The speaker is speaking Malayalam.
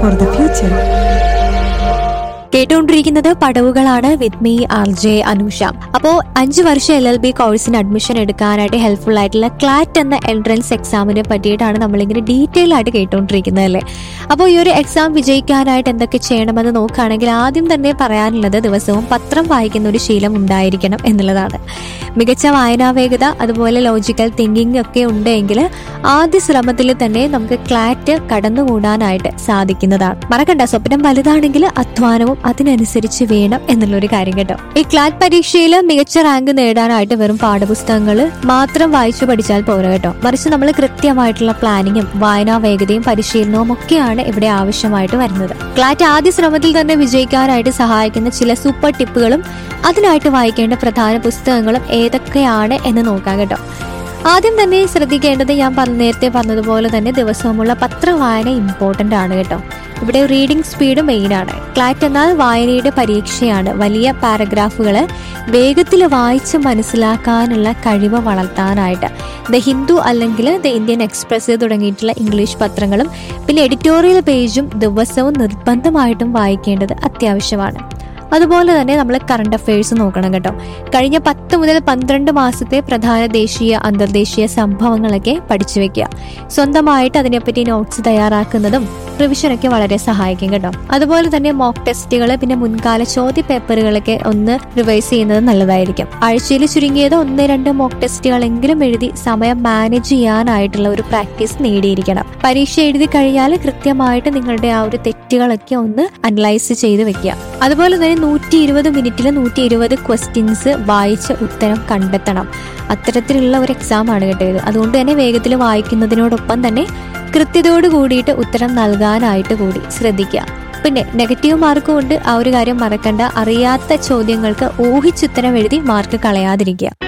for the future. കേട്ടുകൊണ്ടിരിക്കുന്നത് പടവുകളാണ് with me R J Anusha അപ്പോ അഞ്ചു വർഷം എൽ എൽ ബി കോഴ്സിന് അഡ്മിഷൻ എടുക്കാനായിട്ട് ഹെൽപ്ഫുൾ ആയിട്ടുള്ള ക്ലാറ്റ് എന്ന എൻട്രൻസ് എക്സാമിനെ പറ്റിയിട്ടാണ് നമ്മളിങ്ങനെ ഡീറ്റെയിൽ ആയിട്ട് കേട്ടുകൊണ്ടിരിക്കുന്നത് അല്ലേ അപ്പോൾ ഈ ഒരു എക്സാം വിജയിക്കാനായിട്ട് എന്തൊക്കെ ചെയ്യണമെന്ന് നോക്കുകയാണെങ്കിൽ ആദ്യം തന്നെ പറയാനുള്ളത് ദിവസവും പത്രം വായിക്കുന്ന ഒരു ശീലം ഉണ്ടായിരിക്കണം എന്നുള്ളതാണ് മികച്ച വായനാവേഗത അതുപോലെ ലോജിക്കൽ തിങ്കിങ് ഒക്കെ ഉണ്ടെങ്കിൽ ആദ്യ ശ്രമത്തിൽ തന്നെ നമുക്ക് ക്ലാറ്റ് കടന്നുകൂടാനായിട്ട് സാധിക്കുന്നതാണ് മറക്കണ്ട സ്വപ്നം വലുതാണെങ്കിൽ അധ്വാനവും അതിനനുസരിച്ച് വേണം എന്നുള്ളൊരു കാര്യം കേട്ടോ ഈ ക്ലാറ്റ് പരീക്ഷയിൽ മികച്ച റാങ്ക് നേടാനായിട്ട് വെറും പാഠപുസ്തകങ്ങൾ മാത്രം വായിച്ചു പഠിച്ചാൽ പോരാ കേട്ടോ മറിച്ച് നമ്മൾ കൃത്യമായിട്ടുള്ള പ്ലാനിങ്ങും വായനാ വേഗതയും പരിശീലനവും ഒക്കെയാണ് ഇവിടെ ആവശ്യമായിട്ട് വരുന്നത് ക്ലാറ്റ് ആദ്യ ശ്രമത്തിൽ തന്നെ വിജയിക്കാനായിട്ട് സഹായിക്കുന്ന ചില സൂപ്പർ ടിപ്പുകളും അതിനായിട്ട് വായിക്കേണ്ട പ്രധാന പുസ്തകങ്ങളും ഏതൊക്കെയാണ് എന്ന് നോക്കാം കേട്ടോ ആദ്യം തന്നെ ശ്രദ്ധിക്കേണ്ടത് ഞാൻ പറഞ്ഞ നേരത്തെ പറഞ്ഞതുപോലെ തന്നെ ദിവസവുമുള്ള പത്രവായന ഇമ്പോർട്ടൻ്റ് ആണ് കേട്ടോ ഇവിടെ റീഡിംഗ് സ്പീഡ് മെയിൻ ആണ് ക്ലാറ്റ് എന്നാൽ വായനയുടെ പരീക്ഷയാണ് വലിയ പാരഗ്രാഫുകൾ വേഗത്തിൽ വായിച്ച് മനസ്സിലാക്കാനുള്ള കഴിവ് വളർത്താനായിട്ട് ദ ഹിന്ദു അല്ലെങ്കിൽ ദ ഇന്ത്യൻ എക്സ്പ്രസ് തുടങ്ങിയിട്ടുള്ള ഇംഗ്ലീഷ് പത്രങ്ങളും പിന്നെ എഡിറ്റോറിയൽ പേജും ദിവസവും നിർബന്ധമായിട്ടും വായിക്കേണ്ടത് അത്യാവശ്യമാണ് അതുപോലെ തന്നെ നമ്മൾ കറണ്ട് അഫയേഴ്സ് നോക്കണം കേട്ടോ കഴിഞ്ഞ പത്ത് മുതൽ പന്ത്രണ്ട് മാസത്തെ പ്രധാന ദേശീയ അന്തർദേശീയ സംഭവങ്ങളൊക്കെ പഠിച്ചു വെക്കുക സ്വന്തമായിട്ട് അതിനെപ്പറ്റി നോട്ട്സ് തയ്യാറാക്കുന്നതും റിവിഷനൊക്കെ വളരെ സഹായിക്കും കേട്ടോ അതുപോലെ തന്നെ മോക്ക് ടെസ്റ്റുകൾ പിന്നെ മുൻകാല ചോദ്യ പേപ്പറുകളൊക്കെ ഒന്ന് റിവൈസ് ചെയ്യുന്നത് നല്ലതായിരിക്കും ആഴ്ചയിൽ ചുരുങ്ങിയത് ഒന്ന് രണ്ട് മോക്ക് ടെസ്റ്റുകളെങ്കിലും എഴുതി സമയം മാനേജ് ചെയ്യാനായിട്ടുള്ള ഒരു പ്രാക്ടീസ് നേടിയിരിക്കണം പരീക്ഷ എഴുതി കഴിഞ്ഞാൽ കൃത്യമായിട്ട് നിങ്ങളുടെ ആ ഒരു തെറ്റുകളൊക്കെ ഒന്ന് അനലൈസ് ചെയ്ത് വെക്കുക അതുപോലെ തന്നെ നൂറ്റി ഇരുപത് മിനിറ്റിൽ നൂറ്റി ഇരുപത് ക്വസ്റ്റ്യൻസ് വായിച്ച് ഉത്തരം കണ്ടെത്തണം അത്തരത്തിലുള്ള ഒരു എക്സാം ആണ് കേട്ടോ ഇത് അതുകൊണ്ട് തന്നെ വേഗത്തിൽ വായിക്കുന്നതിനോടൊപ്പം തന്നെ കൃത്യതയോട് കൂടിയിട്ട് ഉത്തരം നൽകാനായിട്ട് കൂടി ശ്രദ്ധിക്കുക പിന്നെ നെഗറ്റീവ് മാർക്ക് കൊണ്ട് ആ ഒരു കാര്യം മറക്കണ്ട അറിയാത്ത ചോദ്യങ്ങൾക്ക് ഊഹിച്ചുത്തരം എഴുതി മാർക്ക് കളയാതിരിക്കുക